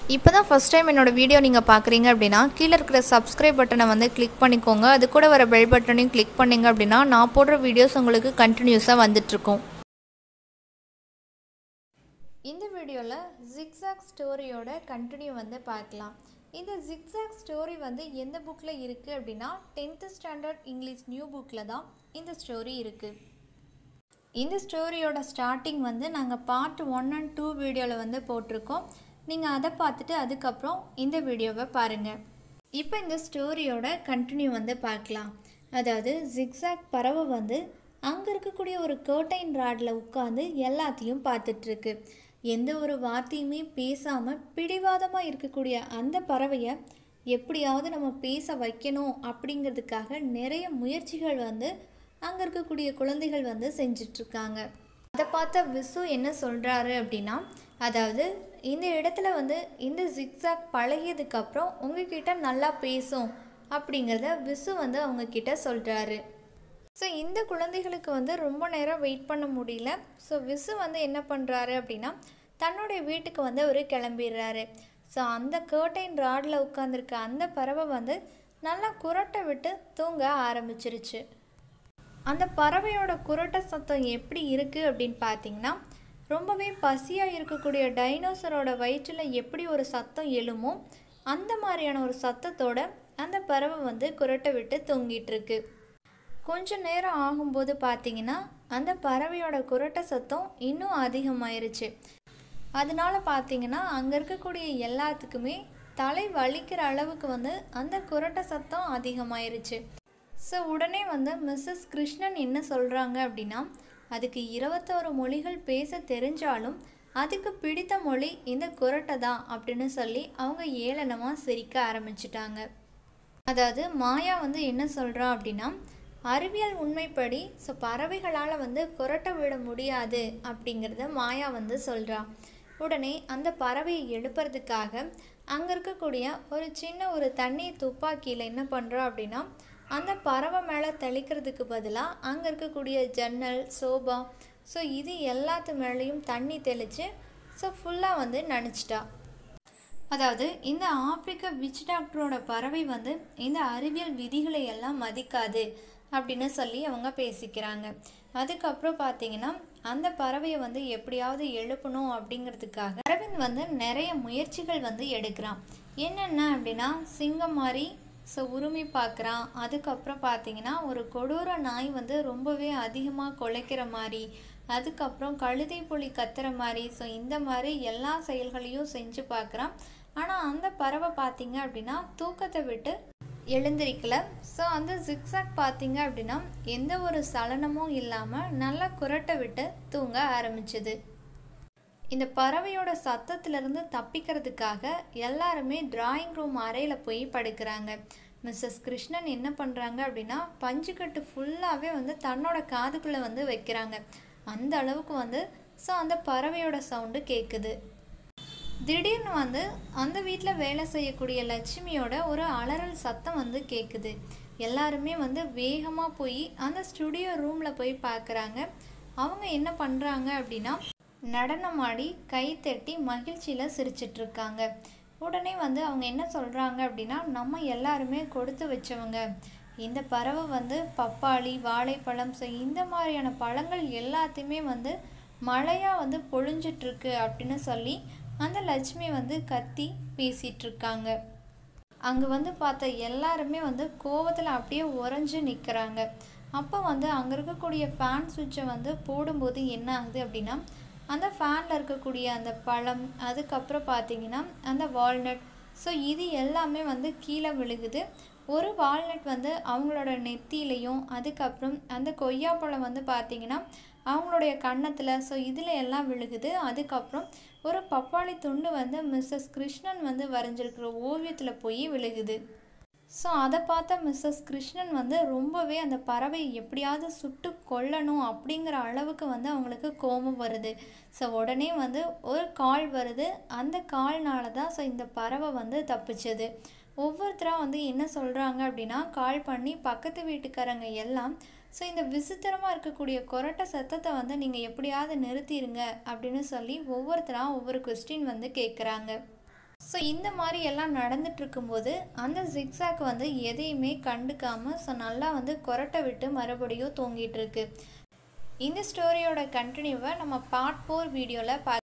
இப்போ தான் first time என்னோட வீடியோ நீங்கள் பார்க்குறீங்க அப்படின்னா கீழே இருக்கிற சப்ஸ்கிரைப் பட்டனை வந்து கிளிக் பண்ணிக்கோங்க அது கூட வர பெல் பட்டனையும் கிளிக் பண்ணீங்க அப்படின்னா நான் போடுற வீடியோஸ் உங்களுக்கு கண்டினியூஸாக வந்துட்டுருக்கும் இந்த வீடியோவில் ஜிக்ஸாக் ஸ்டோரியோட கண்டினியூ வந்து பார்க்கலாம் இந்த ஜிக்ஸாக் ஸ்டோரி வந்து எந்த புக்கில் இருக்குது அப்படின்னா டென்த்து ஸ்டாண்டர்ட் இங்கிலீஷ் நியூ புக்கில் தான் இந்த ஸ்டோரி இருக்குது இந்த ஸ்டோரியோட ஸ்டார்டிங் வந்து நாங்கள் பார்ட் ஒன் அண்ட் டூ வீடியோவில் வந்து போட்டிருக்கோம் நீங்கள் அதை பார்த்துட்டு அதுக்கப்புறம் இந்த வீடியோவை பாருங்கள் இப்போ இந்த ஸ்டோரியோட கண்டினியூ வந்து பார்க்கலாம் அதாவது ஜிக்ஸாக் பறவை வந்து அங்கே இருக்கக்கூடிய ஒரு கேர்டைன் ராடில் உட்காந்து எல்லாத்தையும் பார்த்துட்ருக்கு எந்த ஒரு வார்த்தையுமே பேசாமல் பிடிவாதமாக இருக்கக்கூடிய அந்த பறவையை எப்படியாவது நம்ம பேச வைக்கணும் அப்படிங்கிறதுக்காக நிறைய முயற்சிகள் வந்து அங்கே இருக்கக்கூடிய குழந்தைகள் வந்து செஞ்சிட்ருக்காங்க அதை பார்த்த விசு என்ன சொல்கிறாரு அப்படின்னா அதாவது இந்த இடத்துல வந்து இந்த ஜிக்ஸாக் பழகியதுக்கப்புறம் உங்ககிட்ட நல்லா பேசும் அப்படிங்கிறத விசு வந்து அவங்கக்கிட்ட சொல்கிறாரு ஸோ இந்த குழந்தைகளுக்கு வந்து ரொம்ப நேரம் வெயிட் பண்ண முடியல ஸோ விசு வந்து என்ன பண்ணுறாரு அப்படின்னா தன்னுடைய வீட்டுக்கு வந்து அவர் கிளம்பிடுறாரு ஸோ அந்த கேர்டைன் ராடில் உட்காந்துருக்க அந்த பறவை வந்து நல்லா குரட்டை விட்டு தூங்க ஆரம்பிச்சிருச்சு அந்த பறவையோட குரட்டை சத்தம் எப்படி இருக்குது அப்படின்னு பார்த்தீங்கன்னா ரொம்பவே பசியாக இருக்கக்கூடிய டைனோசரோட வயிற்றில் எப்படி ஒரு சத்தம் எழுமோ அந்த மாதிரியான ஒரு சத்தத்தோட அந்த பறவை வந்து குரட்டை விட்டு தூங்கிட்டு இருக்கு கொஞ்ச நேரம் ஆகும்போது பார்த்தீங்கன்னா அந்த பறவையோட குரட்டை சத்தம் இன்னும் அதிகமாயிருச்சு அதனால பார்த்தீங்கன்னா அங்கே இருக்கக்கூடிய எல்லாத்துக்குமே தலை வலிக்கிற அளவுக்கு வந்து அந்த குரட்டை சத்தம் அதிகமாயிருச்சு ஸோ உடனே வந்து மிஸ்ஸஸ் கிருஷ்ணன் என்ன சொல்கிறாங்க அப்படின்னா அதுக்கு இருபத்தோரு மொழிகள் பேச தெரிஞ்சாலும் அதுக்கு பிடித்த மொழி இந்த குரட்டை தான் அப்படின்னு சொல்லி அவங்க ஏளனமாக சிரிக்க ஆரம்பிச்சிட்டாங்க அதாவது மாயா வந்து என்ன சொல்கிறா அப்படின்னா அறிவியல் உண்மைப்படி ஸோ பறவைகளால் வந்து குரட்டை விட முடியாது அப்படிங்கிறத மாயா வந்து சொல்கிறா உடனே அந்த பறவையை எழுப்புறதுக்காக அங்கே இருக்கக்கூடிய ஒரு சின்ன ஒரு தண்ணீர் துப்பாக்கியில் என்ன பண்ணுறா அப்படின்னா அந்த பறவை மேலே தெளிக்கிறதுக்கு பதிலாக அங்கே இருக்கக்கூடிய ஜன்னல் சோபா ஸோ இது எல்லாத்து மேலேயும் தண்ணி தெளித்து ஸோ ஃபுல்லாக வந்து நனைச்சிட்டா அதாவது இந்த ஆப்பிரிக்க விச் டாக்டரோட பறவை வந்து இந்த அறிவியல் விதிகளை எல்லாம் மதிக்காது அப்படின்னு சொல்லி அவங்க பேசிக்கிறாங்க அதுக்கப்புறம் பார்த்தீங்கன்னா அந்த பறவையை வந்து எப்படியாவது எழுப்பணும் அப்படிங்கிறதுக்காக அரவிந்த் வந்து நிறைய முயற்சிகள் வந்து எடுக்கிறான் என்னென்ன அப்படின்னா சிங்கம் மாதிரி ஸோ உரிமை பார்க்குறான் அதுக்கப்புறம் பார்த்தீங்கன்னா ஒரு கொடூர நாய் வந்து ரொம்பவே அதிகமாக குலைக்கிற மாதிரி அதுக்கப்புறம் கழுதை புலி கத்துற மாதிரி ஸோ இந்த மாதிரி எல்லா செயல்களையும் செஞ்சு பார்க்குறான் ஆனால் அந்த பறவை பார்த்தீங்க அப்படின்னா தூக்கத்தை விட்டு எழுந்திருக்கல ஸோ அந்த ஜிக்ஸாக் பார்த்தீங்க அப்படின்னா எந்த ஒரு சலனமும் இல்லாமல் நல்லா குரட்டை விட்டு தூங்க ஆரம்பிச்சது இந்த பறவையோட சத்தத்திலிருந்து தப்பிக்கிறதுக்காக எல்லாருமே டிராயிங் ரூம் அறையில் போய் படுக்கிறாங்க மிஸ்ஸஸ் கிருஷ்ணன் என்ன பண்ணுறாங்க அப்படின்னா பஞ்சுக்கட்டு ஃபுல்லாகவே வந்து தன்னோட காதுக்குள்ளே வந்து வைக்கிறாங்க அந்த அளவுக்கு வந்து ஸோ அந்த பறவையோட சவுண்டு கேட்குது திடீர்னு வந்து அந்த வீட்டில் வேலை செய்யக்கூடிய லட்சுமியோட ஒரு அலறல் சத்தம் வந்து கேட்குது எல்லாருமே வந்து வேகமாக போய் அந்த ஸ்டுடியோ ரூமில் போய் பார்க்குறாங்க அவங்க என்ன பண்ணுறாங்க அப்படின்னா நடனமாடி கை தட்டி மகிழ்ச்சியில் சிரிச்சிட்ருக்காங்க உடனே வந்து அவங்க என்ன சொல்கிறாங்க அப்படின்னா நம்ம எல்லாருமே கொடுத்து வச்சவங்க இந்த பறவை வந்து பப்பாளி வாழைப்பழம் ஸோ இந்த மாதிரியான பழங்கள் எல்லாத்தையுமே வந்து மழையாக வந்து பொழிஞ்சிட்ருக்கு அப்படின்னு சொல்லி அந்த லட்சுமி வந்து கத்தி பேசிகிட்ருக்காங்க அங்கே வந்து பார்த்த எல்லாருமே வந்து கோவத்தில் அப்படியே உறைஞ்சு நிற்கிறாங்க அப்போ வந்து அங்கே இருக்கக்கூடிய ஃபேன் சுவிட்சை வந்து போடும்போது என்ன ஆகுது அப்படின்னா அந்த ஃபேனில் இருக்கக்கூடிய அந்த பழம் அதுக்கப்புறம் பார்த்தீங்கன்னா அந்த வால்நட் ஸோ இது எல்லாமே வந்து கீழே விழுகுது ஒரு வால்நட் வந்து அவங்களோட நெத்தியிலையும் அதுக்கப்புறம் அந்த கொய்யாப்பழம் வந்து பார்த்திங்கன்னா அவங்களுடைய கன்னத்தில் ஸோ இதில் எல்லாம் விழுகுது அதுக்கப்புறம் ஒரு பப்பாளி துண்டு வந்து மிஸ்ஸஸ் கிருஷ்ணன் வந்து வரைஞ்சிருக்கிற ஓவியத்தில் போய் விழுகுது ஸோ அதை பார்த்த மிஸ்ஸஸ் கிருஷ்ணன் வந்து ரொம்பவே அந்த பறவையை எப்படியாவது சுட்டு கொல்லணும் அப்படிங்கிற அளவுக்கு வந்து அவங்களுக்கு கோபம் வருது ஸோ உடனே வந்து ஒரு கால் வருது அந்த கால்னால தான் ஸோ இந்த பறவை வந்து தப்பிச்சது ஒவ்வொருத்தராக வந்து என்ன சொல்கிறாங்க அப்படின்னா கால் பண்ணி பக்கத்து வீட்டுக்காரங்க எல்லாம் ஸோ இந்த விசித்திரமாக இருக்கக்கூடிய கொரட்டை சத்தத்தை வந்து நீங்கள் எப்படியாவது நிறுத்திடுங்க அப்படின்னு சொல்லி ஒவ்வொருத்தராக ஒவ்வொரு கொஸ்டின் வந்து கேட்குறாங்க ஸோ இந்த மாதிரி எல்லாம் நடந்துட்டு இருக்கும்போது அந்த ஜிக்ஸாக் வந்து எதையுமே கண்டுக்காமல் ஸோ நல்லா வந்து கொரட்டை விட்டு மறுபடியும் தூங்கிட்டு இருக்கு இந்த ஸ்டோரியோட கண்டினியூவை நம்ம பார்ட் ஃபோர் வீடியோவில் பா